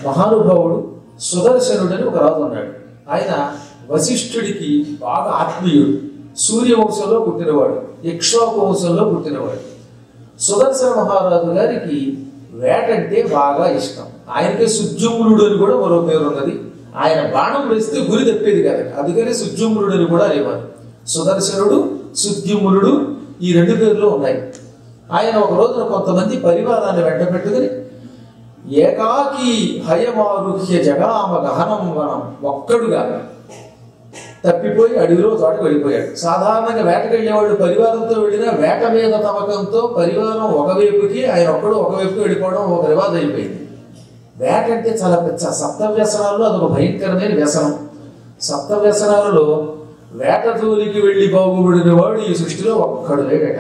మహానుభావుడు సుదర్శనుడని ఒక రాజు ఉన్నాడు ఆయన వశిష్ఠుడికి బాగా ఆత్మీయుడు సూర్యవంశంలో పుట్టినవాడు ఇక్ష్వాకు వంశంలో పుట్టినవాడు సుదర్శన మహారాజు గారికి వేటంటే బాగా ఇష్టం ఆయనకే సుజుమ్నుడు అని కూడా మరో పేరు ఉన్నది ఆయన బాణం వేస్తే గురి తప్పేది కాదు అందుకని సుజుమ్నుడు అని కూడా అనేవారు సుదర్శనుడు సుద్యుమ్నుడు ఈ రెండు పేర్లు ఉన్నాయి ఆయన ఒక రోజున కొంతమంది పరివారాన్ని వెంట పెట్టుకుని ఏకాకి హయమారుహ్య జగామ గహనం వనం ఒక్కడుగా తప్పిపోయి అడవిలో చోటకు వెళ్ళిపోయాడు సాధారణంగా వేటకు వెళ్ళేవాడు పరివారంతో వెళ్ళినా వేట మీద తమకంతో పరివారం ఒకవైపుకి ఆయన ఒక్కడు ఒకవైపుకి వెళ్ళిపోవడం ఒక రివాజ్ అయిపోయింది వేట అంటే చాలా పెద్ద సప్త వ్యసనాల్లో అదొక భయంకరమైన వ్యసనం సప్త వ్యసనాలలో వేట జోలికి వెళ్ళి బాగుపడిన వాడు ఈ సృష్టిలో ఒక్కడు లేడట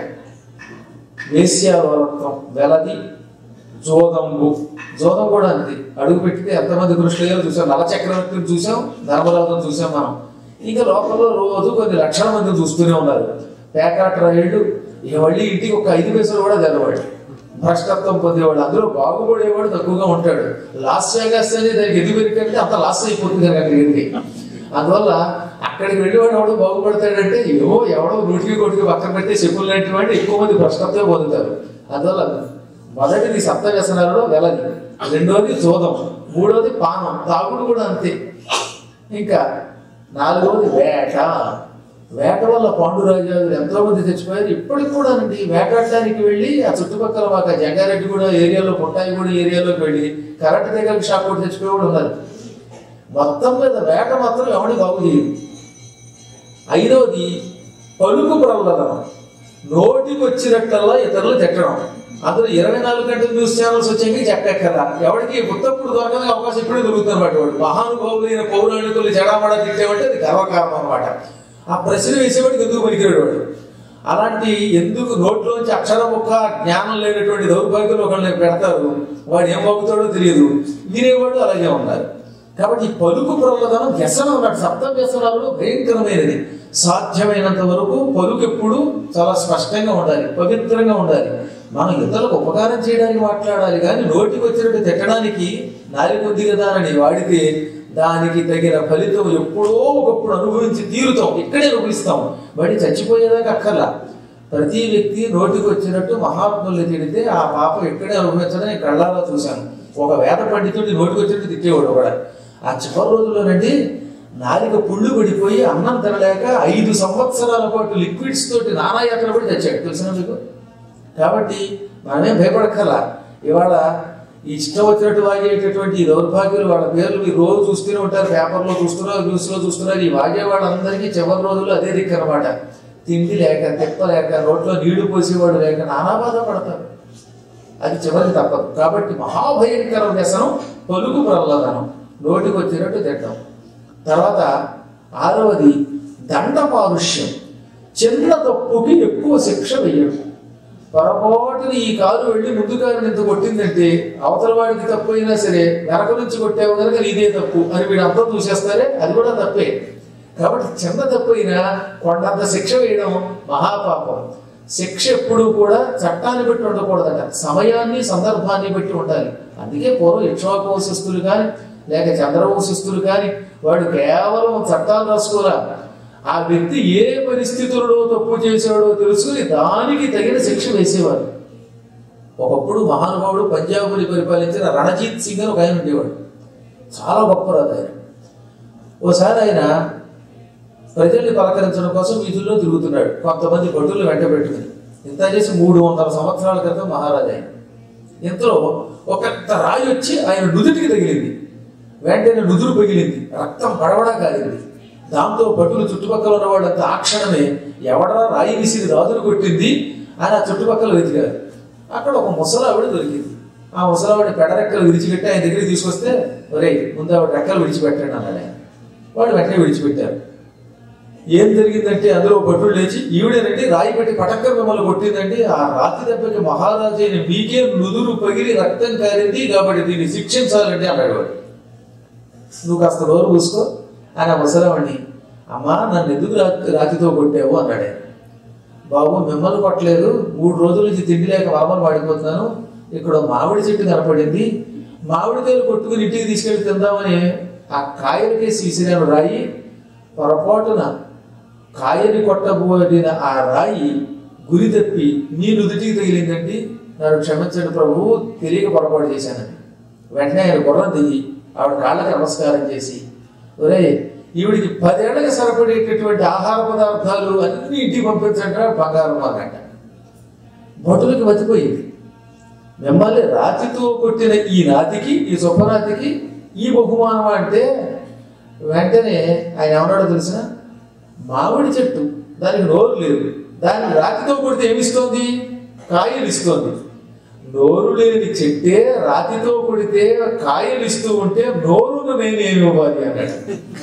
వేశ్యావరత్వం వెలది జోదంబు జోదం కూడా అంతే అడుగు పెట్టితే ఎంతమంది కృష్ణయ్యలు చూసాం నల చక్రవర్తిని చూసాం ధర్మరాజును చూసాం మనం ఇంకా లోపల రోజు కొన్ని లక్షల మంది చూస్తూనే ఉన్నారు పేకాట రైళ్ళు ఇక మళ్ళీ ఇంటికి ఒక ఐదు పైసలు కూడా తెలవాడు భ్రష్టత్వం పొందేవాడు అందులో బాగుపడేవాడు తక్కువగా ఉంటాడు లాస్ వేగాస్ అనేది దానికి ఎది పెరిగితే అంత లాస్ అయిపోతుంది కనుక అక్కడికి అందువల్ల అక్కడికి వెళ్ళేవాడు ఎవడో బాగుపడతాడంటే ఏవో ఎవడో నూటికి కోటికి పక్కన పెట్టి చెప్పులు లాంటి వాడు ఎక్కువ మంది భ్రష్టత్వే పొందుతారు అందువల్ల మొదటిది సప్త వ్యసనాలలో వెలది రెండోది జోదం మూడోది పానం తాగుడు కూడా అంతే ఇంకా నాలుగవది వేట వేట వల్ల పాండురాజాలు ఎంతో మంది చచ్చిపోయారు ఇప్పటికి కూడా అండి వేటాడడానికి వెళ్ళి ఆ చుట్టుపక్కల మాకు జంగారెడ్డి కూడా ఏరియాలో పుట్టాయిగూడ ఏరియాలోకి వెళ్ళి కరెంట్ దగ్గర షాక్ కొట్టి చచ్చిపోయేవాడు ఉన్నారు మొత్తం మీద వేట మాత్రం ఎవరిని బాగు చేయదు ఐదవది పలుకు ప్రబలదనం నోటికి వచ్చినట్టల్లా ఇతరులు తిట్టడం అందులో ఇరవై నాలుగు గంటల న్యూస్ ఛానల్స్ వచ్చాక చెప్పక్కర్లా ఎవరికి పుత్తప్పుడు దొరకని అవకాశం ఇప్పుడే దొరుకుతుంది అనమాట వాడు మహానుభావులైన పౌరాణికులు జడామడా తిట్టేవంటే అది గర్వకారణం అనమాట ఆ ప్రశ్న వేసేవాడికి ఎందుకు పనికిరాడు వాడు అలాంటి ఎందుకు నోట్లోంచి అక్షర ముక్క జ్ఞానం లేనటువంటి దౌర్భాగ్యులు ఒకళ్ళని పెడతారు వాడు ఏం బాగుతాడో తెలియదు వినేవాడు అలాగే ఉన్నారు కాబట్టి ఈ పలుకు ప్రబలదనం వ్యసనం అన్నట్టు సప్త వ్యసనాలలో భయంకరమైనది సాధ్యమైనంత వరకు పలుకు ఎప్పుడు చాలా స్పష్టంగా ఉండాలి పవిత్రంగా ఉండాలి మనం ఇతరులకు ఉపకారం చేయడానికి మాట్లాడాలి కానీ నోటికి వచ్చినట్టు తిట్టడానికి నాలుగు ఉంది కదా అని వాడితే దానికి తగిన ఫలితం ఎప్పుడో ఒకప్పుడు అనుభవించి తీరుతాం ఇక్కడే అనుభవిస్తాం వాడి చచ్చిపోయేదాకా అక్కర్లా ప్రతి వ్యక్తి నోటికి వచ్చినట్టు మహాత్ముల్ని తిడితే ఆ పాపం ఇక్కడే అనుభవించడం నేను కళ్ళారా చూశాను ఒక వేద పండితుడి నోటికి వచ్చినట్టు తిట్టేవాడు కూడా ఆ చివరి రోజుల్లోనండి నాలిక పుళ్ళు పడిపోయి అన్నం తినలేక ఐదు సంవత్సరాల పాటు లిక్విడ్స్ తోటి నానాయాత్ర పడి తెచ్చాడు తెలిసిన మీకు కాబట్టి మనమేం భయపడక్కర్లా ఇవాళ ఈ ఇష్టం వచ్చినట్టు వాగేటటువంటి ఈ దౌర్భాగ్యులు వాళ్ళ పేర్లు మీరు రోజు చూస్తూనే ఉంటారు పేపర్లో చూస్తున్నారు న్యూస్లో చూస్తున్నారు ఈ వాగే వాళ్ళందరికీ చివరి రోజుల్లో అదే దిక్కు అనమాట తిండి లేక తిప్ప లేక రోడ్లో నీళ్లు పోసేవాడు లేక నానా బాధ పడతారు అది చివరికి తప్పదు కాబట్టి మహాభయంకర వ్యసనం పలుకు ప్రహ్లాదనం నోటికి వచ్చినట్టు తిట్టడం తర్వాత ఆరవది దండ పారుష్యం చిన్న తప్పుకి ఎక్కువ శిక్ష వేయడం పొరపాటుని ఈ కారు వెళ్ళి ముందు కారుని ఇంత కొట్టిందంటే అవతల వాడికి తప్పు అయినా సరే వెనక నుంచి కొట్టావు కనుక నీదే తప్పు అని వీడు అంతా చూసేస్తారే అది కూడా తప్పే కాబట్టి చిన్న తప్పు అయినా కొండంత శిక్ష వేయడం మహాపాపం శిక్ష ఎప్పుడూ కూడా చట్టాన్ని బట్టి ఉండకూడదట సమయాన్ని సందర్భాన్ని బట్టి ఉండాలి అందుకే పూర్వం ఇక్ష్వాకు వంశస్థులు కానీ లేక చంద్రవంశస్థులు కానీ వాడు కేవలం చట్టాలు రాసుకోరా ఆ వ్యక్తి ఏ పరిస్థితులలో తప్పు చేశాడో తెలుసుకుని దానికి తగిన శిక్ష వేసేవారు ఒకప్పుడు మహానుభావుడు పంజాబుని పరిపాలించిన రణజీత్ సింగ్ అని ఒక ఆయన ఉండేవాడు చాలా గొప్ప రాజు ఆయన ఓసారి ఆయన ప్రజల్ని పలకరించడం కోసం వీధుల్లో తిరుగుతున్నాడు కొంతమంది భటులు వెంట పెట్టుకుని ఇంత చేసి మూడు వందల సంవత్సరాల క్రితం మహారాజు ఆయన ఇంతలో ఒక పెద్ద రాయి వచ్చి ఆయన నుదుటికి తగిలింది వెంటనే నుదురు పగిలింది రక్తం పడవడా కాలింది దాంతో భటులు చుట్టుపక్కల ఉన్న వాళ్ళంతా ఆ క్షణమే ఎవడరా రాయి విసిరి రాజును కొట్టింది అని ఆ చుట్టుపక్కల వెతికారు అక్కడ ఒక ముసలావిడ దొరికింది ఆ ముసలావిడ పెడరెక్కలు విడిచిపెట్టి ఆయన దగ్గరికి తీసుకొస్తే ఒరేయ్ ముందు ఆవిడ రెక్కలు విడిచిపెట్టండి అన్నాడు ఆయన వాడు వెంటనే విడిచిపెట్టారు ఏం జరిగిందంటే అందులో భటుడు లేచి ఈవిడేనండి రాయి పెట్టి పటక్కర్ మిమ్మల్ని కొట్టిందండి ఆ రాతి దెబ్బకి మహారాజు అయిన మీకే నుదురు పగిలి రక్తం కారింది కాబట్టి దీన్ని శిక్షించాలండి అన్నాడు వాడు నువ్వు కాస్త నోరు పూసుకో అని ఆ ముసలావాడిని అమ్మా నన్ను ఎందుకు రాతి రాతితో కొట్టావు అన్నాడు ఆయన. బాబు మిమ్మల్ని కొట్టలేదు మూడు రోజుల నుంచి తిండి లేక వరమలు వాడిపోతున్నాను ఇక్కడ ఓ మామిడి చెట్టు కనపడింది మామిడికాయలు కొట్టుకుని ఇంటికి తీసుకెళ్ళి తిందామని ఆ కాయలకేసి విసిరాను రాయి పొరపాటున కాయని కొట్టబోడిన ఆ రాయి గురి తప్పి నీ నుదుటికి తగిలిందండి నన్ను క్షమించండి ప్రభువు తెలియక పొరపాటు చేశానని వెంటనే ఆయన గుర్రం దిగి ఆవిడ కాళ్ళకి నమస్కారం చేసి ఒరే ఈవిడికి పదేళ్లకు సరిపడేటటువంటి ఆహార పదార్థాలు అన్ని ఇంటికి పంపించండి బంగారం అన్నట్ట భటులకి మతిపోయింది మిమ్మల్ని రాతితో కొట్టిన ఈ రాతికి ఈ సుబ్బరాతికి ఈ బహుమానం అంటే వెంటనే ఆయన ఏమన్నాడో తెలిసిన మామిడి చెట్టు దానికి నోరు లేదు దానికి రాతితో కొడితే ఏమిస్తోంది కాయలు ఇస్తోంది నోరు లేని చెట్టే రాతితో కొడితే కాయలు ఇస్తూ ఉంటే నోరును నేనేమి ఇవ్వాలి అన్నాడు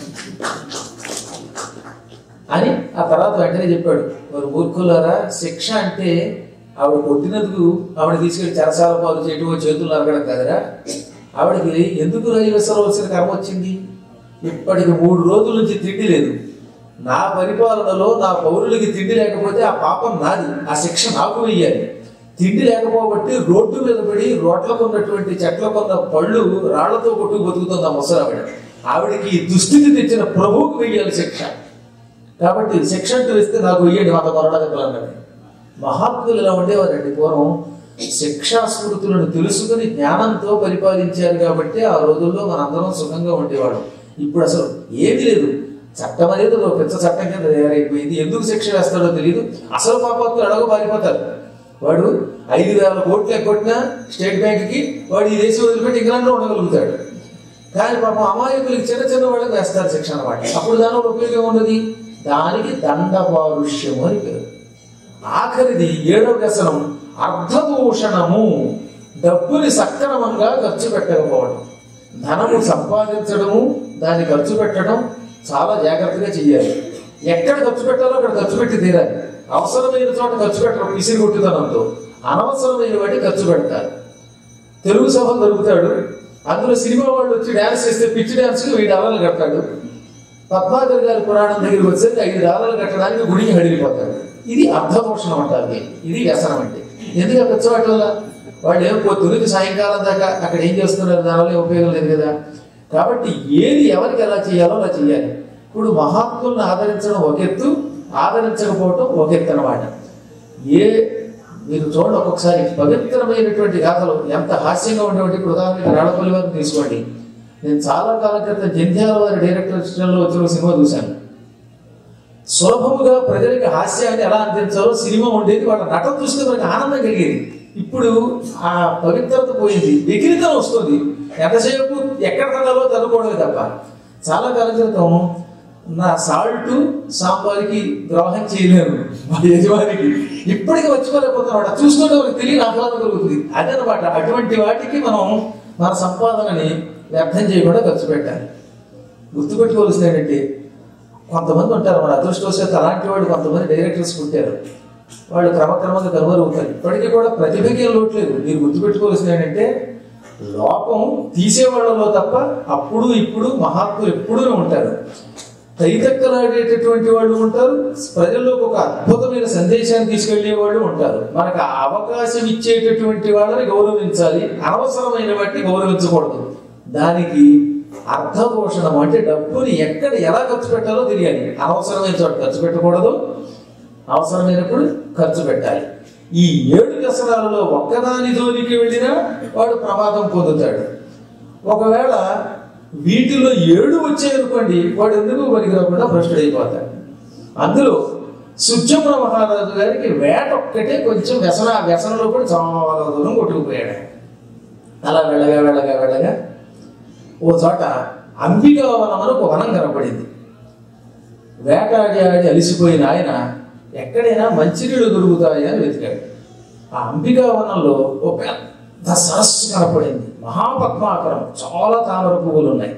అని ఆ తర్వాత వెంటనే చెప్పాడు మరి మూర్ఖులారా శిక్ష అంటే ఆవిడ కొట్టినందుకు ఆవిడ తీసుకెళ్లి చెరసాల పాలు చేయటం చేతులు నరకడం కదరా ఆవిడకి ఎందుకు రాయి విసరవలసిన కర్మ వచ్చింది ఇప్పటికి మూడు రోజుల నుంచి తిండి లేదు నా పరిపాలనలో నా పౌరులకి తిండి లేకపోతే ఆ పాపం నాది ఆ శిక్ష నాకు వెయ్యాలి తిండి లేకపోబట్టి రోడ్డు మీద పడి రోడ్లకు ఉన్నటువంటి చెట్లకు ఉన్న పళ్ళు రాళ్లతో కొట్టుకు బతుకుతుంది ఆ ముసలావిడ ఆవిడకి ఈ దుస్థితి తెచ్చిన ప్రభువుకు వెయ్యాలి శిక్ష కాబట్టి శిక్ష అంటూ ఇస్తే నాకు వెయ్యండి మాత కొరడాదెబ్బలు అన్నాడు మహాత్ములు ఇలా ఉండేవారండి పూర్వం శిక్షా స్మృతులను తెలుసుకుని జ్ఞానంతో పరిపాలించారు కాబట్టి ఆ రోజుల్లో మనందరం సుఖంగా ఉండేవాడు ఇప్పుడు అసలు ఏమీ లేదు చట్టం అనేది ఒక పెద్ద చట్టం కింద తయారైపోయింది ఎందుకు శిక్ష వేస్తాడో తెలియదు అసలు పాపాత్తులు అడగ పారిపోతారు వాడు ఐదు వేల కోట్లు ఎక్కొట్టినా స్టేట్ బ్యాంక్కి వాడు ఈ దేశం వదిలిపెట్టి ఇంగ్లాండ్లో ఉండగలుగుతాడు కానీ పాపం అమాయకులకి చిన్న చిన్న వాళ్ళకి వేస్తారు శిక్ష అన్నమాట అప్పుడు దానివల్ల ఉపయోగం ఉన్నది దానికి దండ పారుష్యము అని పేరు ఆఖరిది ఏడవ వ్యసనం అర్ధదూషణము డబ్బుని సక్రమంగా ఖర్చు పెట్టకపోవడం ధనము సంపాదించడము దాన్ని ఖర్చు పెట్టడం చాలా జాగ్రత్తగా చెయ్యాలి ఎక్కడ ఖర్చు పెట్టాలో అక్కడ ఖర్చు పెట్టి తీరాలి అవసరమైన చోట ఖర్చు పెట్టడం పిసిరి కొట్టుదనంతో అనవసరమైన వాటి ఖర్చు పెడతారు తెలుగు సభ దొరుకుతాడు అందులో సినిమా వాళ్ళు వచ్చి డ్యాన్స్ చేస్తే పిచ్చి డ్యాన్స్కి వెయ్యి డాలర్లు కడతాడు పద్మాకర్ గారి పురాణం దగ్గరికి వచ్చేది ఐదు డాలర్లు కట్టడానికి గుడికి హడిలిపోతాడు ఇది అర్ధభూషణం అంటారు దీన్ని. ఇది వ్యసనం అంటే ఎందుకు ఆ పిచ్చవాటి వల్ల వాళ్ళు ఏం పొద్దునికి సాయంకాలం దాకా అక్కడ ఏం చేస్తున్నారు దానివల్ల ఏం ఉపయోగం లేదు కదా కాబట్టి ఏది ఎవరికి ఎలా చేయాలో అలా చేయాలి ఇప్పుడు మహాత్ములను ఆదరించడం ఒక ఎత్తు ఆదరించకపోవటం ఒక ఎత్తు అనమాట ఏ మీరు చూడండి ఒక్కొక్కసారి పవిత్రమైనటువంటి గాథలు ఎంత హాస్యంగా ఉండేటువంటి ఇప్పుడు ఉదాహరణకి రాడపల్లి వారిని తీసుకోండి నేను చాలా కాలం క్రితం జంధ్యాల వారి డైరెక్టర్ లో వచ్చిన ఒక సినిమా చూశాను సులభముగా ప్రజలకి హాస్యాన్ని ఎలా అందించాలో సినిమా ఉండేది వాళ్ళ నటన చూస్తే మనకి ఆనందం కలిగేది ఇప్పుడు ఆ పవిత్రత పోయింది వికృతం వస్తుంది ఎంతసేపు ఎక్కడ తనాలో తనుకోవడమే తప్ప చాలా కాలం క్రితం నా సాల్ట్ సాంబార్కి ద్రోహం చేయలేను మా యజమానికి ఇప్పటికీ వచ్చిపోలేకపోతున్నాడు అది చూస్తుంటే మనకు తెలియని ఆహ్లాదం కలుగుతుంది అదనమాట అటువంటి వాటికి మనం మన సంపాదనని వ్యర్థం చేయకుండా ఖర్చు పెట్టాలి గుర్తుపెట్టుకోవాల్సింది ఏంటంటే కొంతమంది ఉంటారు మన అదృష్టవశాత్తు అలాంటి వాళ్ళు కొంతమంది డైరెక్టర్స్ పుట్టారు వాళ్ళు క్రమక్రమంగా కనుమరువుతారు ఇప్పటికీ కూడా ప్రతిభకి ఏం లోటు లేదు మీరు గుర్తుపెట్టుకోవాల్సింది ఏంటంటే లోపం తీసేవాళ్ళలో తప్ప అప్పుడు ఇప్పుడు మహాత్ములు ఎప్పుడూ ఉంటారు తైతక్కలాడేటటువంటి వాళ్ళు ఉంటారు ప్రజల్లోకి ఒక అద్భుతమైన సందేశాన్ని తీసుకెళ్లే వాళ్ళు ఉంటారు మనకు ఆ అవకాశం ఇచ్చేటటువంటి వాళ్ళని గౌరవించాలి అనవసరమైన వాటిని గౌరవించకూడదు దానికి అర్థభూషణం అంటే డబ్బుని ఎక్కడ ఎలా ఖర్చు పెట్టాలో తెలియాలి అనవసరమైన చోట ఖర్చు పెట్టకూడదు అవసరమైనప్పుడు ఖర్చు పెట్టాలి ఈ ఏడు వ్యసనాలలో ఒక్కదాని జోలికి వెళ్ళినా వాడు ప్రమాదం పొందుతాడు ఒకవేళ వీటిలో ఏడు వచ్చాయనుకోండి వాడు ఎందుకు పనికిరాకుండా భ్రష్టుడైపోతాడు అందులో సుజ్జమున మహారాజు గారికి వేట ఒక్కటే కొంచెం వ్యసన ఆ వ్యసనంలో కూడా చాలా దూరం కొట్టుకుపోయాడు ఆయన. అలా వెళ్ళగా వెళ్ళగా వెళ్ళగా ఓ చోట అంబికా వనం అని ఒక వనం కనపడింది వేటాడి ఆడి అలిసిపోయిన ఆయన ఎక్కడైనా మంచినీళ్ళు దొరుకుతాయి అని వెతికాడు ఆ అంబికా వనంలో ఒక పెద్ద సరస్సు కనపడింది మహాపద్మాకరం చాలా తామర పువ్వులు ఉన్నాయి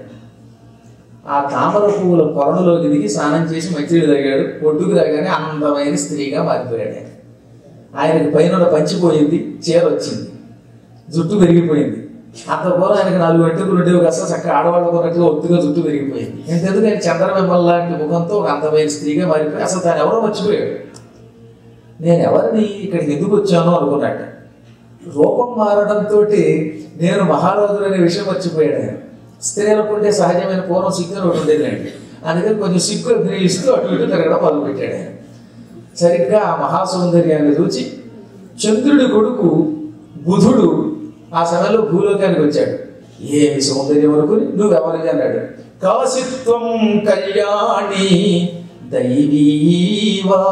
ఆ తామర పువ్వుల కొరణలోకి దిగి స్నానం చేసి మంచినీళ్ళు తాగాడు ఒడ్డుకు రాగానే అందమైన స్త్రీగా మారిపోయాడు ఆయన ఆయనకి పైన పంచిపోయింది చీర వచ్చింది జుట్టు పెరిగిపోయింది అంత పూర్వం ఆయనకి నాలుగు వెంట్రుకలు ఉండేవి కాస్త చక్కగా ఆడవాళ్ళకు ఉన్నట్టుగా ఒత్తుగా జుట్టు పెరిగిపోయింది ఎంతెందుకు ఆయన చంద్రబింబం లాంటి ముఖంతో ఒక అందమైన స్త్రీగా మారిపోయి అసలు తాను ఎవరో మర్చిపోయాడు నేను ఎవరిని ఇక్కడికి ఎందుకు వచ్చానో అనుకున్నట్ట రూపం మారడంతో నేను మహారాజులు అనే విషయం మర్చిపోయాడు ఆయన స్త్రీలకు ఉండే సహజమైన పూర్వం సిగ్గు అని ఒకటి ఉండేదండి అందుకని కొంచెం సిగ్గు అభినయిస్తూ అటు ఇటు తిరగడం మొదలుపెట్టాడు ఆయన సరిగ్గా ఆ మహాసౌందర్యాన్ని చూచి చంద్రుడి కొడుకు బుధుడు ఆ సమయంలో భూలోకానికి వచ్చాడు ఏమి సౌందర్యం అనుకుని నువ్వెవరిది అన్నాడు కాశిత్వం కళ్యాణి దైవీవా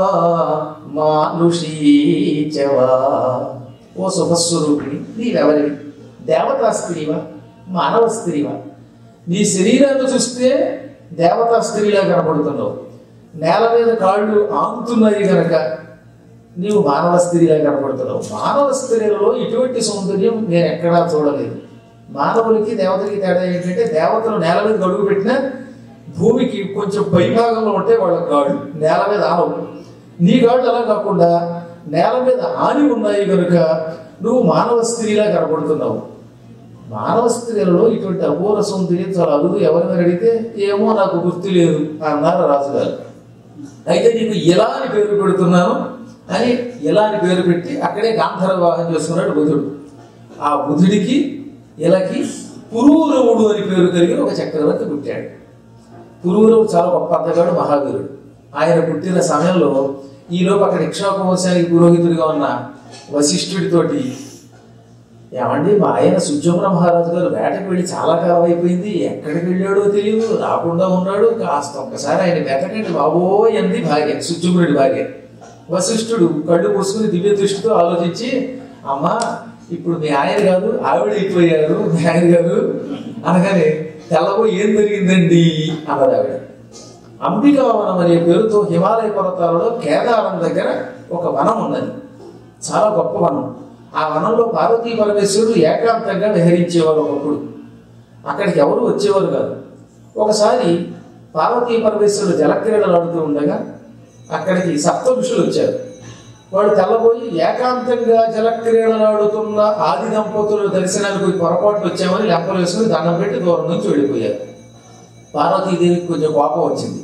మానుషీచవా ఓ శుభస్వరూపిణి నీవెవరివి దేవతా స్త్రీవా మానవ స్త్రీవా నీ శరీరాన్ని చూస్తే దేవతా స్త్రీలా కనపడుతున్నావు నేల మీద కాళ్ళు ఆంగుతున్నాయి గనక నీవు మానవ స్త్రీలా కనపడుతున్నావు మానవ స్త్రీలలో ఇటువంటి సౌందర్యం నేను ఎక్కడా చూడలేదు మానవులకి దేవతలకి తేడా ఏంటంటే దేవతలు నేల మీద గడుగు పెట్టినా భూమికి కొంచెం పైభాగంలో ఉంటే వాళ్ళ కాళ్ళు నేల మీద ఆనవు నీ కాళ్ళు అలా కాకుండా నేల మీద ఆని ఉన్నాయి కనుక నువ్వు మానవ స్త్రీలా కనపడుతున్నావు మానవ స్త్రీలలో ఇటువంటి అపూర్వ సౌందర్యం చాలా అరుదు ఎవరిని అడిగితే ఏమో నాకు గుర్తు లేదు అన్నారు రాజుగారు అయితే నీకు ఇలా అని పేరు పెడుతున్నాను అని ఇలా అని పేరు పెట్టి అక్కడే గాంధర్వ వివాహం చేసుకున్నాడు బుధుడు ఆ బుధుడికి ఇలాకి పురూరవుడు అని పేరు కలిగిన ఒక చక్రవర్తి పుట్టాడు పురూరవుడు చాలా గొప్ప అందగాడు మహావీరుడు ఆయన పుట్టిన సమయంలో ఈలోపు అక్కడ ఇక్షాకు వంశానికి పురోహితుడిగా ఉన్న వశిష్ఠుడితోటి ఏమండి మా ఆయన సుజమున మహారాజు గారు వేటకు వెళ్ళి చాలా కాలం అయిపోయింది ఎక్కడికి వెళ్ళాడో తెలియదు రాకుండా ఉన్నాడు కాస్త ఒక్కసారి ఆయన వెతకండి బాబోయ్ అంది భార్య సుజమునుడి భార్య వశిష్ఠుడు కళ్ళు మూసుకుని దివ్య దృష్టితో ఆలోచించి అమ్మా ఇప్పుడు మీ ఆయన కాదు ఆవిడ అయిపోయారు మీ ఆయన కాదు అనగానే తెల్లబో ఏం జరిగిందండి అన్నది ఆవిడ అంబికావనం అనే పేరుతో హిమాలయ పర్వతాలలో కేదారం దగ్గర ఒక వనం ఉన్నది చాలా గొప్ప వనం ఆ వనంలో పార్వతీ పరమేశ్వరుడు ఏకాంతంగా విహరించేవారు ఒకప్పుడు అక్కడికి ఎవరు వచ్చేవారు కాదు ఒకసారి పార్వతీ పరమేశ్వరుడు జలక్రీడలు ఆడుతూ ఉండగా అక్కడికి సప్త ఋషులు వచ్చారు వాడు తెల్లబోయి ఏకాంతంగా జలక్రీడలు ఆడుతున్న ఆది దంపతుల దర్శనానికి పోయి పొరపాటు వచ్చామని లెంపలు వేసుకుని దండం పెట్టి దూరం నుంచి వెళ్ళిపోయారు పార్వతీదేవికి కొంచెం కోపం వచ్చింది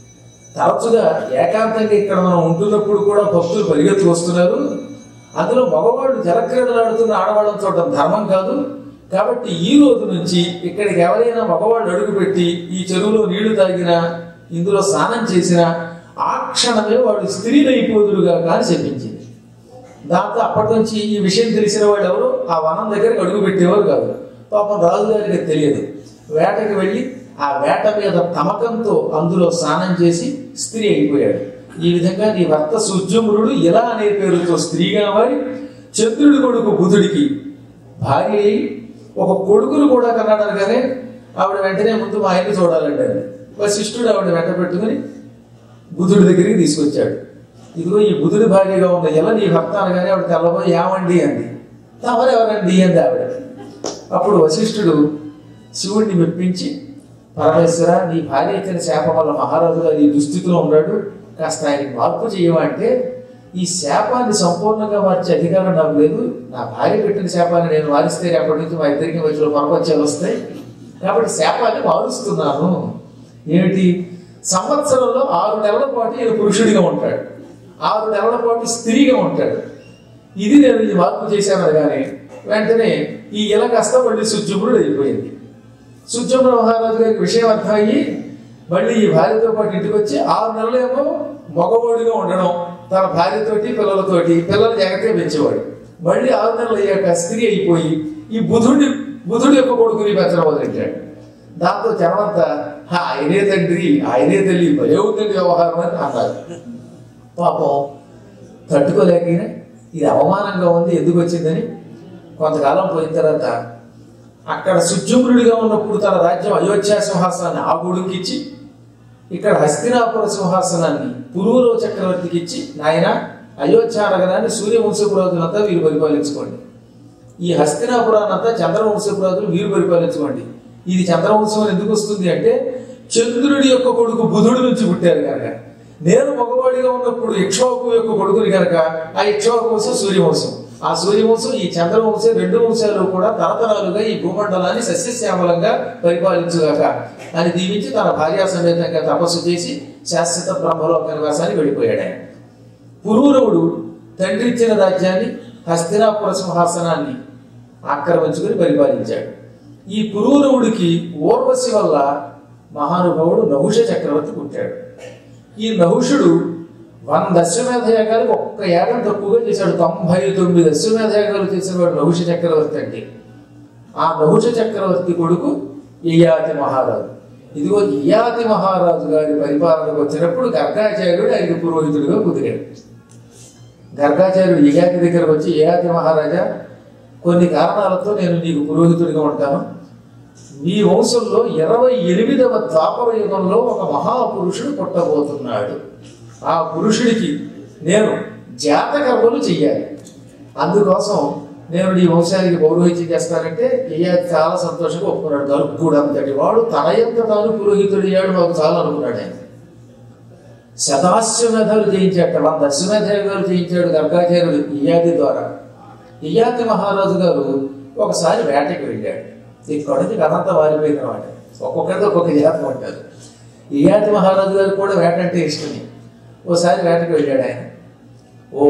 తరచుగా ఏకాంతంగా ఇక్కడ మనం ఉంటున్నప్పుడు కూడా భక్తులు పరిగెత్తుకు వస్తున్నారు అందులో మగవాళ్ళు జలక్రీడలు ఆడుతున్న ఆడవాళ్ళని చూడటం ధర్మం కాదు కాబట్టి ఈ రోజు నుంచి ఇక్కడికి ఎవరైనా మగవాళ్ళు అడుగుపెట్టి ఈ చెరువులో నీళ్లు తాగినా ఇందులో స్నానం చేసినా ఆ క్షణమే వాడు స్త్రీలైపోదురుగా కానీ చెప్పించింది దాంతో అప్పటి నుంచి ఈ విషయం తెలిసిన వాళ్ళు ఎవరు ఆ వనం దగ్గరికి అడుగు పెట్టేవారు కాదు పాపం రాజుగారికి అది తెలియదు వేటకి వెళ్ళి ఆ వేట మీద తమకంతో అందులో స్నానం చేసి స్త్రీ అయిపోయాడు ఈ విధంగా నీ భర్త సుజమురుడు ఇలా అనే పేరుతో స్త్రీగా మారి చంద్రుడి కొడుకు బుధుడికి భార్య అయి ఒక కొడుకును కూడా కన్నాడు అనగానే ఆవిడ వెంటనే ముందు మా ఆయన్ని చూడాలంటే వశిష్ఠుడు ఆవిడ వెంట పెట్టుకుని బుధుడి దగ్గరికి తీసుకొచ్చాడు ఇదిగో ఈ బుధుడి భార్యగా ఉన్న ఎలా నీ భర్త అనగానే ఆవిడ తెల్లబోయి ఏమండి అంది తమరు ఎవరండి అంది ఆవిడ అప్పుడు వశిష్ఠుడు శివుడిని మెప్పించి పరమేశ్వర నీ భార్య ఇచ్చిన శాపం వల్ల మహారాజు గారు ఈ దుస్థితిలో ఉన్నాడు కాస్త ఆయనకి మార్పు చేయమంటే ఈ శాపాన్ని సంపూర్ణంగా మార్చే అధికారం నాకు లేదు నా భార్య పెట్టిన శాపాన్ని నేను మారిస్తే రేపటి నుంచి మా ఇద్దరికి మధ్యలో పరపత్యాలు వస్తాయి కాబట్టి శాపాన్ని మారుస్తున్నాను ఏమిటి సంవత్సరంలో ఆరు నెలల పాటు ఈయన పురుషుడిగా ఉంటాడు ఆరు నెలల పాటు స్త్రీగా ఉంటాడు ఇది నేను ఈ మార్పు చేశాను కానీ వెంటనే ఈ ఇల కాస్త మళ్ళీ సుజముడు అయిపోయింది సుజముడు మహారాజు గారికి విషయం అర్థమయ్యి మళ్ళీ ఈ భార్యతో పాటు ఇంటికి వచ్చి ఆరు నెలలేమో మగవాడిగా ఉండడం తన భార్యతోటి పిల్లలతోటి పిల్లలు జాగ్రత్తగా పెంచేవాడు మళ్ళీ ఆరు నెలలు అయ్యాక స్త్రీ అయిపోయి ఈ బుధుడి బుధుడి యొక్క కొడుకుని పెంచడం మొదలెట్టాడు దాంతో జనమంతా "హా, ఆయనే తండ్రి ఆయనే తల్లి భలే ఉందండి వ్యవహారం అని అన్నారు పాపం తట్టుకోలేక ఈయన, ఇది అవమానంగా ఉంది ఎందుకు వచ్చిందని కొంతకాలం పోయిన తర్వాత అక్కడ సుజుమ్రుడిగా ఉన్నప్పుడు తన రాజ్యం అయోధ్య సింహాసనాన్ని ఆ కొడుకు ఇచ్చి ఇక్కడ హస్తినాపుర సింహాసనాన్ని పురూరవ చక్రవర్తికి ఇచ్చి నాయన అయోధ్య నగరాన్ని సూర్యవంశపురాజులంతా వీరు పరిపాలించుకోండి ఈ హస్తినాపురానంతా చంద్రవంశపురాజులు వీరు పరిపాలించుకోండి ఇది చంద్రవంశం అని ఎందుకు వస్తుంది అంటే చంద్రుడి యొక్క కొడుకు బుధుడి నుంచి పుట్టారు కనుక నేను మగవాడిగా ఉన్నప్పుడు ఇక్ష్వాకు యొక్క కొడుకుని కనుక ఆ ఇక్ష్వాకు వంశం సూర్యవంశం ఆ సూర్యవంశం ఈ చంద్రవంశం రెండు వంశాలు కూడా తరతరాలుగా ఈ భూమండలాన్ని సస్యశ్యామలంగా పరిపాలించుగాక అని దీవించి తన భార్యా సమేతంగా తపస్సు చేసి శాశ్వత బ్రహ్మలోక నివాసానికి వెళ్ళిపోయాడు ఆయన పురూరవుడు తండ్రి ఇచ్చిన రాజ్యాన్ని హస్తినాపుర సింహాసనాన్ని ఆక్రమించుకుని పరిపాలించాడు ఈ పురూరవుడికి ఊర్వశి వల్ల మహానుభావుడు నహుష చక్రవర్తి పుట్టాడు ఈ నహుషుడు వంద అశ్వమేధ యాగాలకు ఒక్క యాగం తక్కువగా చేశాడు తొంభై తొమ్మిది అశ్వమేధ యాగాలు చేసిన వాడు నహుష చక్రవర్తి అంటే ఆ నహుష చక్రవర్తి కొడుకు యయాతి మహారాజు ఇదిగో యయాతి మహారాజు గారి పరిపాలనకు వచ్చినప్పుడు గర్గాచార్యుడు ఆయనకి పురోహితుడిగా కుదిరాడు గర్గాచార్యుడు యయాతి దగ్గరకు వచ్చి యయాతి మహారాజా కొన్ని కారణాలతో నేను నీకు పురోహితుడిగా ఉంటాను మీ వంశంలో ఇరవై ఎనిమిదవ ద్వాపర యుగంలో ఒక మహాపురుషుడు పుట్టబోతున్నాడు ఆ పురుషుడికి నేను జాతకర్మలు చెయ్యాలి అందుకోసం నేను నీ వంశానికి పౌరోహిత్యం చేస్తానంటే యయాతి చాలా సంతోషంగా ఒప్పుకున్నాడు గర్భుడు అంతటి వాడు తనయంత తాను పురోహితుడు అయ్యాడు మాకు చాలా అనుకున్నాడు ఆయన శతాశ్వమేధాలు చేయించాట వంద అశ్వమేధాలు చేయించాడు గర్గాచార్యుడు ఇయాది ద్వారా ఇయాతి మహారాజు గారు ఒకసారి వేటకి వెళ్ళాడు ఇక్కడ నుంచి కథంతా వారిపోయింది అనమాట ఒక్కొక్కరితో ఒక్కొక్క జాతం ఉంటారు ఇయాతి మహారాజు గారు కూడా వేట అంటే ఇష్టమే ఓసారి వేటకి వెళ్ళాడు ఆయన ఓ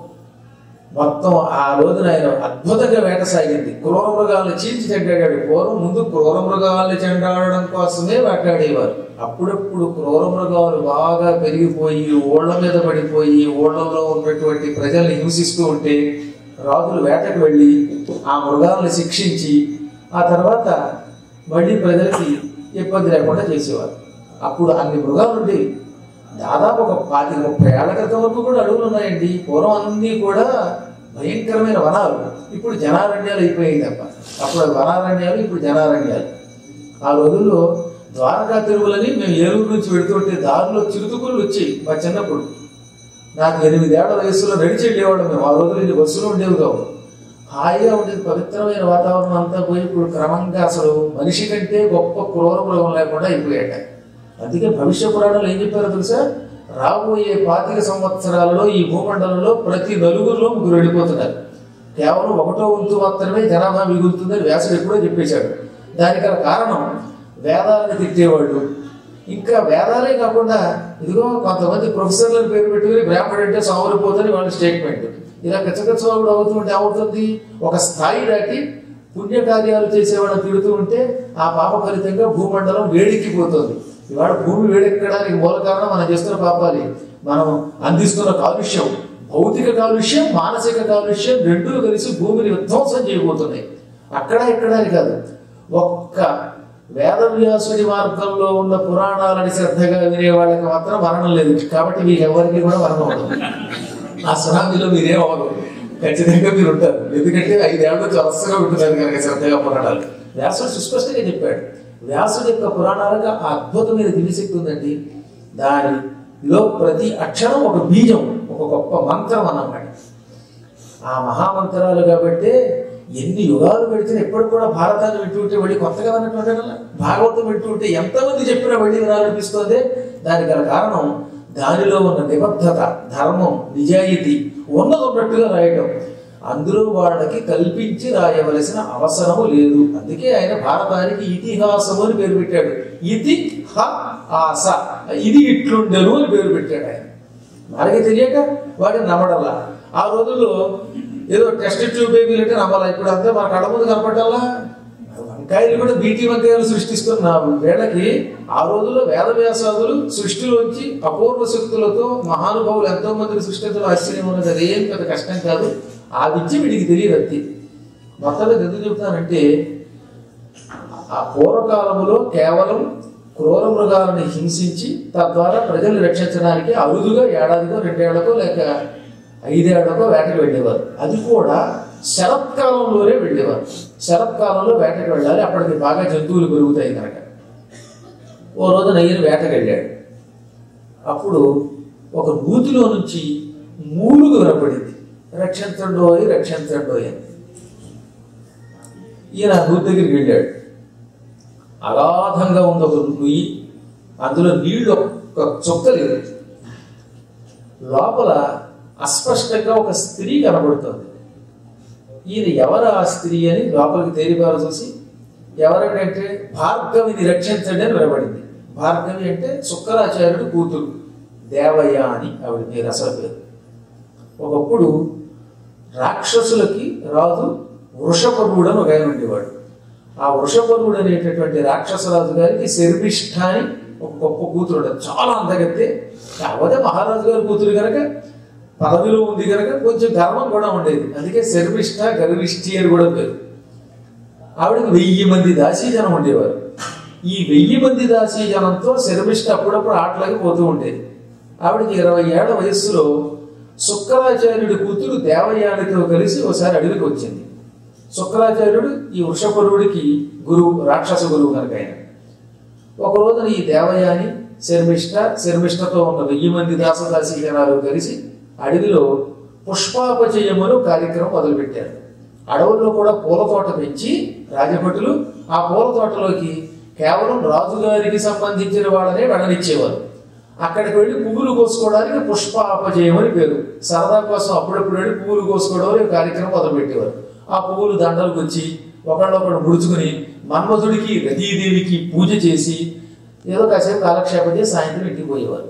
మొత్తం ఆ రోజున ఆయన అద్భుతంగా వేట సాగింది క్రూర మృగాలను చీల్చి చెండాడాడు పూర్వం ముందు క్రూర మృగాలను చెండాడడం కోసమే వేటాడేవారు అప్పుడప్పుడు క్రూర మృగాలు బాగా పెరిగిపోయి ఓళ్ల మీద పడిపోయి ఓళ్లలో ఉన్నటువంటి ప్రజల్ని హింసిస్తూ ఉంటే రాజులు వేటకు వెళ్ళి ఆ మృగాలను శిక్షించి ఆ తర్వాత మళ్ళీ ప్రజలకి ఇబ్బంది లేకుండా చేసేవారు అప్పుడు అన్ని మృగాలు ఉండేవి దాదాపు ఒక పాతి ముప్పై ఏళ్ల క్రితం వరకు కూడా అడవులు ఉన్నాయండి పూర్వం అన్నీ కూడా భయంకరమైన వనాలు ఇప్పుడు జనారణ్యాలు అయిపోయాయి తప్ప అప్పుడు అవి వనారణ్యాలు ఇప్పుడు జనారణ్యాలు ఆ రోజుల్లో ద్వారకా తిరుమలని మేము ఏలూరు నుంచి వెడుతుంటే దారిలో చిరుతుకులు వచ్చాయి మా చిన్నప్పుడు నాకు ఎనిమిదేళ్ల వయసులో నడిచి వెళ్ళేవాడు మేము ఆ రోజులు ఇన్ని బస్సులు ఉండేవి కావు హాయిగా ఉండేది పవిత్రమైన వాతావరణం అంతా పోయి ఇప్పుడు క్రమంగా అసలు మనిషి కంటే గొప్ప క్రూర మృగం లేకుండా అయిపోయాట అందుకే భవిష్య పురాణాలు ఏం చెప్పారో తెలుసా రాబోయే పాతిక సంవత్సరాలలో ఈ భూమండలంలో ప్రతి నలుగురిలో ముగ్గురు వెళ్ళిపోతున్నారు కేవలం ఒకటో వంతు మాత్రమే జనాభా మిగులుతుందని వ్యాసుడు ఎప్పుడో చెప్పేశాడు దానికి గల కారణం వేదాలను తిట్టేవాళ్ళు ఇంకా వేదాలే కాకుండా ఇదిగో కొంతమంది ప్రొఫెసర్లను పేరు పెట్టుకుని బ్రాహ్మణుడు అంటే సోమరిపోతుంది వాళ్ళ స్టేట్మెంట్ ఇలా కచ్చకచ్చవాడు అవుతుంటే ఏమవుతుంది ఒక స్థాయి దాటి పుణ్యకార్యాలు చేసేవాళ్ళని తిడుతూ ఉంటే ఆ పాప ఫలితంగా భూమండలం వేడెక్కిపోతుంది ఇవాళ భూమి వేడెక్కడానికి మూల కారణం మనం చేస్తున్న పాపాలి మనం అందిస్తున్న కాలుష్యం భౌతిక కాలుష్యం మానసిక కాలుష్యం రెండూ కలిసి భూమిని విధ్వంసం చేయబోతున్నాయి అక్కడ ఇక్కడ అని కాదు ఒక్క వేదవ్యాసుడి మార్గంలో ఉన్న పురాణాలని శ్రద్ధగా వినే వాళ్ళకి మాత్రం మరణం లేదు కాబట్టి మీకు ఎవరికి కూడా మరణం ఉండదు ఆ సునామీలో మీరేం అవ్వదు ఖచ్చితంగా మీరు ఉంటారు ఎందుకంటే ఐదేళ్ల నుంచి వరుసగా ఉంటున్నారు కనుక శ్రద్ధగా పురాణాలు వ్యాసుడు సుస్పష్టంగా చెప్పాడు వ్యాసుడి యొక్క పురాణాలకు ఆ అద్భుతమైన దివ్యశక్తి ఉందండి దానిలో ప్రతి అక్షరం ఒక బీజం ఒక గొప్ప మంత్రం అన్నమాట ఆ మహామంత్రాలు కాబట్టి ఎన్ని యుగాలు పెడితే ఎప్పుడు కూడా భారతాన్ని వింటూ ఉంటే వెళ్ళి కొత్తగా విన్నటువంటి కదా భాగవతం వింటూ ఉంటే ఎంతమంది చెప్పినా వెళ్ళి వినాలనిపిస్తుంది దానికి గల కారణం దానిలో ఉన్న నిబద్ధత ధర్మం నిజాయితీ ఉన్నది ఉన్నట్టుగా రాయటం అందులో వాళ్ళకి కల్పించి రాయవలసిన అవసరము లేదు అందుకే ఆయన భారతానికి ఇతిహాసము అని పేరు పెట్టాడు ఇతి హ ఆస ఇది ఇట్లుండెను అని పేరు పెట్టాడు ఆయన మనకి తెలియక వాటిని నమ్మడల్లా ఆ రోజుల్లో ఏదో టెస్ట్ ట్యూబ్ బేబీలు అంటే నమ్మాలా ఇప్పుడు అంతా మన కళ్ళ ముందు కనపడాలా వంకాయలు కూడా బీటీ వంకాయలు సృష్టిస్తున్న వేళకి ఆ రోజుల్లో వేదవ్యాసాదులు సృష్టిలోంచి అపూర్వ శక్తులతో మహానుభావులు ఎంతో మందిని సృష్టించడం ఆశ్చర్యం ఉన్నది అదేం పెద్ద కష్టం కాదు ఆ విద్య వీడికి తెలియదు అంతే మొత్తంగా ఎందుకు చెప్తానంటే ఆ పూర్వకాలములో కేవలం క్రూర మృగాలను హింసించి తద్వారా ప్రజలు రక్షించడానికి అరుదుగా ఏడాదికో రెండేళ్లకో లేక ఐదేళ్లకో వేటకు వెళ్ళేవారు అది కూడా శరత్కాలంలోనే వెళ్ళేవారు శరత్కాలంలో వేటకు వెళ్ళాలి అప్పటికి బాగా జంతువులు పెరుగుతాయి కనుక ఓ రోజు నయ్యని వేటకు వెళ్ళాడు అప్పుడు ఒక నూతిలో నుంచి మూలుగు వినపడింది రక్షించండోయ్ రక్షించండోయ్ అని ఈయన నూతి దగ్గరికి వెళ్ళాడు అగాధంగా ఉంది ఒక నుయ్యి అందులో నీళ్లు ఒక చుక్క లేదు లోపల అస్పష్టంగా ఒక స్త్రీ కనబడుతుంది ఈయన ఎవరు ఆ స్త్రీ అని లోపలికి తేలిపారు చూసి ఎవరంటే భార్గవిని రక్షించండి అని వినబడింది భార్గవి అంటే శుక్రాచార్యుడు కూతురు దేవయ్య అని ఆవిడ పేరు అసలు పేరు ఒకప్పుడు రాక్షసులకి రాజు వృషపర్వుడు అని ఒక ఆయన ఉండేవాడు ఆ వృషపర్వుడు అనేటటువంటి రాక్షసరాజు గారికి శర్మిష్ఠ అని ఒక గొప్ప కూతురు ఉండేది చాలా అందగత్తే కాకపోతే మహారాజు గారి కూతురు కనుక పదవిలో ఉంది కనుక కొంచెం గర్వం కూడా ఉండేది అందుకే శర్మిష్ఠ గర్విష్ఠి అని కూడా పేరు ఆవిడకి వెయ్యి మంది దాసీజనం ఉండేవారు ఈ వెయ్యి మంది దాసీజనంతో శర్మిష్ఠ అప్పుడప్పుడు ఆటలాగి పోతూ ఉండేది ఆవిడకి ఇరవై ఏళ్ల వయస్సులో శుక్రాచార్యుడి కూతురు దేవయానితో కలిసి ఒకసారి అడవికి వచ్చింది శుక్రాచార్యుడు ఈ వృషపరుడికి గురువు రాక్షస గురువు కనుక ఆయన ఒక రోజున ఈ దేవయాని శర్మిష్ఠ శర్మిష్ఠతో ఉన్న వెయ్యి మంది దాసదాసీ జనాలు కలిసి అడవిలో పుష్పాపచయమును కార్యక్రమం మొదలుపెట్టారు అడవుల్లో కూడా పూల తోట పెంచి రాజభటులు ఆ పూల తోటలోకి కేవలం రాజుగారికి సంబంధించిన వాళ్ళనే వెళ్ళనిచ్చేవారు అక్కడికి వెళ్ళి పువ్వులు కోసుకోవడానికి పుష్పాపజయం అని పేరు సరదా కోసం అప్పుడప్పుడు వెళ్ళి పువ్వులు కోసుకోవడం అనే కార్యక్రమం మొదలుపెట్టేవారు ఆ పువ్వులు దండలకు వచ్చి ఒకళ్ళొకడు ముడుచుకుని మన్మధుడికి రతీదేవికి పూజ చేసి ఏదో కాసేపు కాలక్షేపం చేసి సాయంత్రం ఇంటికి పోయేవారు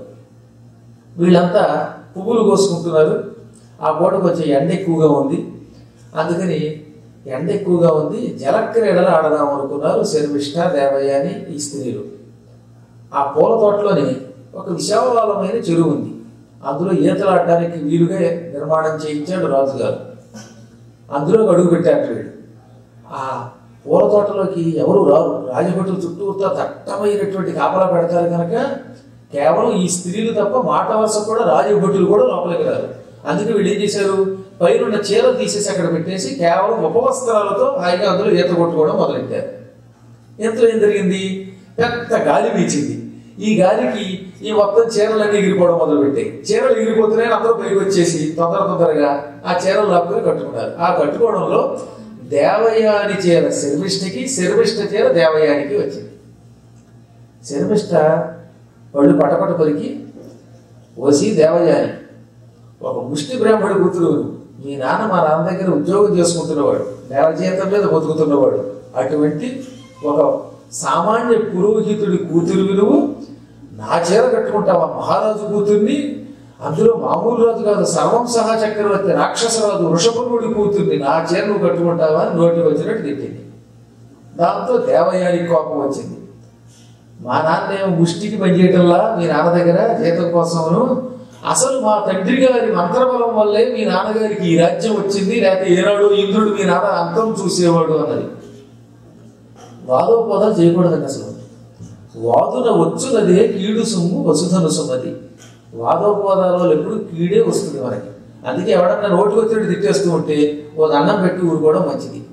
వీళ్ళంతా పువ్వులు కోసుకుంటున్నారు ఆ పూటకు వచ్చే ఎండ ఎక్కువగా ఉంది అందుకని ఎండ ఎక్కువగా ఉంది జలక్రీడలు ఆడదాం అనుకున్నారు శర్మిష్ఠ దేవయ్య అని ఈ స్త్రీలు ఆ పూల తోటలోని ఒక విశాలమైన చెరువు ఉంది అందులో ఈతలాడడానికి వీలుగా నిర్మాణం చేయించాడు రాజుగారు అందులో అడుగు పెట్టారు వీళ్ళు ఆ పూల తోటలోకి ఎవరు రారు రాజభటులు చుట్టూతో దట్టమైనటువంటి కాపలా పెడతారు కనుక కేవలం ఈ స్త్రీలు తప్ప మాట వరుస కూడా రాజభటులు కూడా లోపలికి రారు అందుకే వీళ్ళు ఏం చేశారు పైన చీర తీసేసి అక్కడ పెట్టేసి కేవలం ఉపవస్త్రాలతో హాయిగా అందులో ఈత కొట్టుకోవడం మొదలెట్టారు ఎంతో ఏం జరిగింది పెద్ద గాలి వీచింది ఈ గాలికి ఈ మొత్తం చీరలన్నీ ఎగిరిపోవడం మొదలుపెట్టాయి చీరలు ఎగిరిపోతున్నాయని అందరూ పైకి వచ్చేసి తొందర తొందరగా ఆ చీరలు లాక్కుని కట్టుకున్నారు ఆ కట్టుకోవడంలో దేవయాని చీర శర్మిష్ఠకి శర్మిష్ఠ చీర దేవయానికి వచ్చింది శర్మిష్ఠ వాళ్ళు పటపట పలికి ఓసి దేవయాని ఒక ముష్టి బ్రాహ్మడి కూతురు మీ నాన్న మా నాన్న దగ్గర ఉద్యోగం చేసుకుంటున్నవాడు నెల జీతం మీద బతుకుతున్నవాడు అటువంటి ఒక సామాన్య పురోహితుడి కూతురు నువ్వు నా చీర కట్టుకుంటావా మహారాజు కూతుర్ని అందులో మామూలు రాజు కాదు సర్వం సహా చక్రవర్తి రాక్షసరాజు వృషభనుడి కూతుర్ని నా చీర నువ్వు కట్టుకుంటావా అని నోటి వచ్చినట్టు తిట్టింది దాంతో దేవయానికి కోపం వచ్చింది మా నాన్న ఏమో ముష్టికి పనిచేయటంలా మీ నాన్న దగ్గర జీతం కోసమును అసలు మా తండ్రి గారి మంత్రబలం వల్లే మీ నాన్నగారికి ఈ రాజ్యం వచ్చింది లేకపోతే ఏనాడు ఇంద్రుడు మీ నాన్న అంతం చూసేవాడు అన్నది వాదోపవాదాలు చేయకూడదండి అసలు వాదున వచ్చునదే కీడు సొమ్ము వసుధను సుమతి వాదోపవాదాల వల్ల ఎప్పుడు కీడే వస్తుంది మనకి అందుకే ఎవడన్నా నోటికి వచ్చి తిట్టేస్తూ ఉంటే ఓ దండం పెట్టి ఊరుకోవడం మంచిది